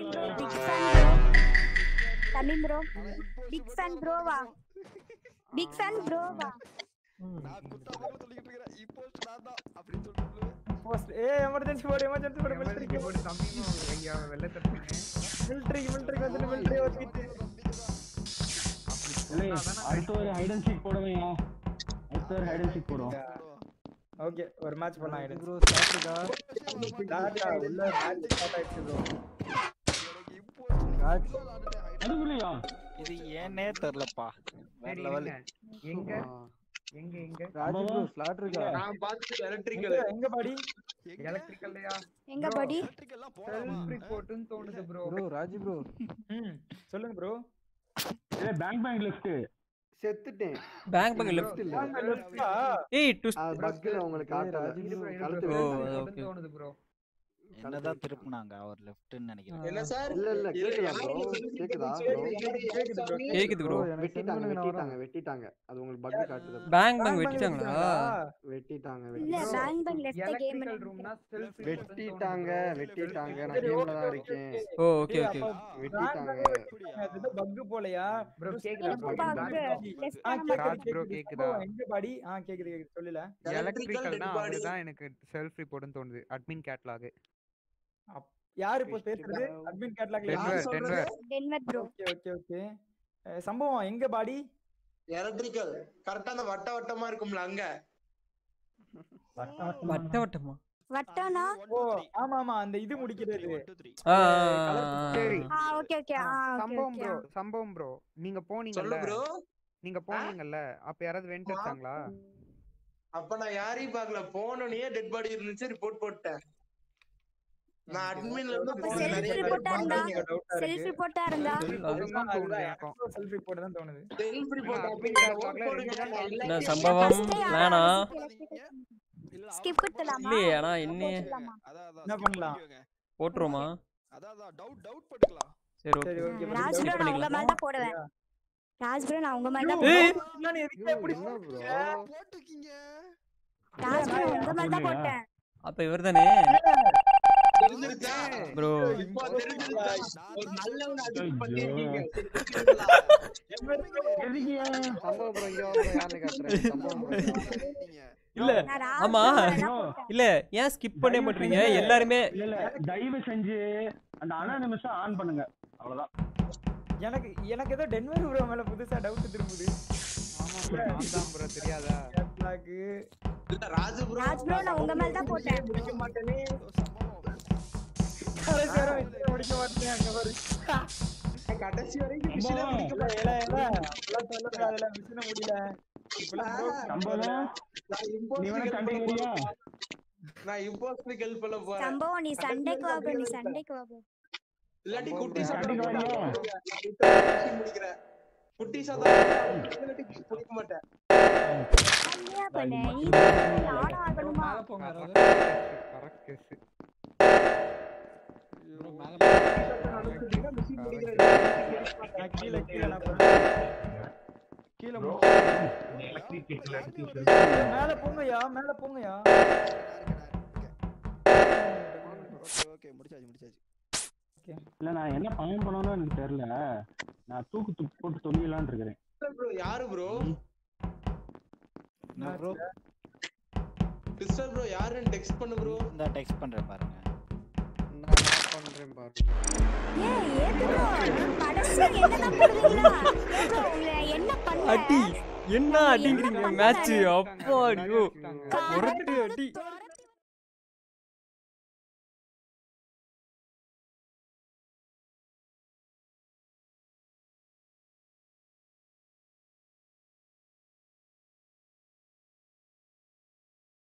Bro big fan bro Tamil bro big fan ப்ரோவா big fan ப்ரோவா நான் குத்தாம சொல்லிக்கிட்டு இருக்கிறேன் இப்போ நான் தான் அப்படின்னு சொல்லிட்டு போஸ்ட் ஏ எமர்ஜென்சி போடு எமர்ஜென்சி போடு மிலிட்டரிக்கு போடு மிலிட்டரிக்கு மிலிட்டரிக்கு வந்து மிலிட்டரி ஓட்டிட்டு அடுத்த ஒரு ஹைட் அண்ட் சீக் போடுவேன் அடுத்த ஒரு ஹைட் அண்ட் சீக் போடுவோம் ஓகே ஒரு மேட்ச் பண்ணலாம் ஆயிடுச்சு ப்ரோ ஸ்டார்ட்டுடா டாடா உள்ள மேட்ச் ஸ்டார்ட் ஆயிடுச்சு ப்ரோ அதுக்குள்ளயா இது ஏன்னே தெரியலப்பா வேற லெவல் எங்க எங்க எங்க ராஜு ப்ரோ ஸ்லாட் இருக்கா நான் பார்த்து எலக்ட்ரிக்கல் எங்க- எங்க பாடி எலக்ட்ரிக்கல்லையா எங்க படி செல்ஃப் ரிப்போர்ட்னு தோணுது ப்ரோ ப்ரோ ராஜு ப்ரோ ம் சொல்லுங்க ப்ரோ ஏ பேங்க் பேங்க் லெஃப்ட் செத்துட்டேன் பேங்க் பேங்க் லெஃப்ட் லெஃப்டா ஏய் ட்விஸ்ட் பக்ல உங்களுக்கு காட்டல கழுத்து ஓ விழுந்து. ஓகே தோணுது ப்ரோ என்னதான் திருப்புனாங்க அவர் லெஃப்ட்னு நினைக்கிறேன் என்ன சார் இல்ல இல்ல கேக்குதா ப்ரோ கேக்குதா ப்ரோ கேக்குது ப்ரோ வெட்டிட்டாங்க வெட்டிட்டாங்க வெட்டிட்டாங்க அது உங்களுக்கு பக் காட்டுது பேங்க் பேங்க் வெட்டிட்டாங்களா வெட்டிட்டாங்க இல்ல வெட்டிட்டாங்க bank bank left game electrical ரூம்னா செல்ஃப் வெட்டிட்டாங்க வெட்டிட்டாங்க நான் கேம்ல தான் இருக்கேன் ஓ ஓகே ஓகே வெட்டிட்டாங்க அது பக் போலையா ப்ரோ கேக்குதா ப்ரோ ஆ கேக்குது ப்ரோ கேக்குது கேக்குதா bro, எங்க பாடி ஆ கேக்குது கேக்குது சொல்லல எலக்ட்ரிக்கல்னா அவர்தான் எனக்கு செல்ஃப் ரிப்போர்ட்னு தோணுது அட்மின் கேட்லாக் யார் இப்போ பேசுறது அட்மின் கேட்லாக்ல Denver Denver Denver bro okay okay okay சம்பவம் எங்க பாடி எலக்ட்ரிக்கல் கரெக்டா அந்த வட்ட வட்டமா இருக்கும்ல அங்க வட்ட வட்டமா வட்டம்னா ஓ ஆமா ஆமா அந்த இது முடிக்கிறது ஆ சரி ஆ ஓகே ஓகே ஆ ஓகே சம்பவம் ஓகே ப்ரோ சம்பவம் ப்ரோ நீங்க சொல்லு போனீங்கல்ல ப்ரோ நீங்க போனீங்கல்ல அப்ப யாராவது வெண்ட் அடிச்சாங்களா அப்ப நான் யாரையும் பார்க்கல போனோடனே டெட் பாடி இருந்துச்சு ரிப்போர்ட் போட்டேன் நான் அட்மின்ல இருந்து அப்ப போன self நிறைய report ஆ இருந்தா? டவுட்டா செல்ஃப் இருக்கு ரிப்போர்ட்டா இருந்தா அதுதான் தோணுது எனக்கும் செல்ஃப் ரிப்போர்ட் தான் தோணுது செல்ஃப் ரிப்போர்ட் admin அப்படி card ஓட் பார்க்கல, போடுங்க ரெண்டு நான் என்ன எல்லாத்தையும் சம்பவம் பிளானா ஸ்கிப் கொடுத்தலாமா இல்லையே ஆனா என்ன போட்டுடலாமா? என்ன பண்ணலாம் போட்டுருவோமா அதான் டவுட் டவுட் பட்டுக்கலாம் சரி சரி ஓகே ஓகே ராஜ் ப்ரோ நான் உங்க மேல தான் போடுவேன் ராஜ் ப்ரோ நான் உங்க மேல தான் ஏய். போடுவேன் எதுக்கு எப்படி என்ன ப்ரோ போட்டுக்கீங்க ராஜ் ப்ரோ உங்க மேல தான் போட்டேன் அப்ப இவர்தானே தெரிஞ்சிருச்சா ப்ரோ இப்போ தெரிஞ்சிருச்சா ஒரு நல்லவனை அடிச்சு ஐயோ. பண்ணிருக்கீங்க சம்பவம் ப்ரோ இங்க வந்து யாருன்னு காட்டுறேன் சம்பவம் ப்ரோ இல்ல நான் ராஜ் ஆமா. ப்ரோ மேல தான் போட்டேன் இல்ல ஏன் ஸ்கிப் பண்ண மாட்டீங்க எல்லாருமே இல்ல இல்ல தயவு செஞ்சு அந்த அனானிமஸா ஆன் பண்ணுங்க அவ்வளவுதான் எனக்கு எனக்கு ஏதோ டென்வர் ப்ரோ மேல புதுசா டவுட் திரும்புது ஆமா ப்ரோ நான் தான் ப்ரோ தெரியாதா கேட்லாக் இல்ல ராஜு ப்ரோ ராஜ் ப்ரோ நான் உங்க மேல தான் போட்டேன் முடிக்க மாட்டேனே கடைசி வரை வச்சு முடிக்க மாட்டேன் அங்க பாரு கடைசி வரைக்கும் அம்மா. மிஷினே முடிக்க இல்ல, இல்ல, இல்ல. அதெல்லாம் சொல்லக்கூடாது, அதெல்லாம் மிஷின முடியல இப்பெல்லாம் bro, சம்பளம் நான் நீ வேணா impossible கண்டிப்பா நான் இம்போஸ்டருக்கு ஹெல்ப் பண்ண போறேன் சம்பவம் நீ சண்டைக்கு வா bro, நீ சண்டைக்கு வா bro. இல்லாட்டி சம்பவம் குட்டி bro. சாப்பிட கண்டிப்பா போறேன். இல்லையா? நான் இப்ப முடிக்கிறேன் குட்டி சாப்பிட இல்லாட்டி குடிக்க மாட்டேன் கம்மியா பண்ணு நீ தான் நானும் ஆகணுமா கரெக்ட் கேஸ் நான் கீழே கீழே நான் போறேன். கீழே மேல போங்கயா மேல போங்கயா ஓகே ஓகே முடிச்சாச்சு முடிச்சாச்சு இல்ல நான் என்ன பயன் பண்ணணும்னு எனக்கு தெரியல நான் தூக்கு தூக்கு போட்டு தொங்கிடலான்னு இருக்கிறேன் ப்ரோ யாரு ப்ரோ என்ன ப்ரோ சிஸ்டர் ப்ரோ யாருன்னு டெக்ஸ்ட் பண்ணு ப்ரோ இந்த டெக்ஸ்ட் பண்றேன் பாருங்க நான் பண்றேன் பாரு ஏய் ஏத்து bro நான் கடைசியா என்னதான் போடுவீங்களா ஏய் bro உங்களை என்ன பண்ண அடி என்ன அடிங்கிறீங்க மேட்ச் அப்பா ஐயோ காரணம் ஒரட்டு அடி தோணுது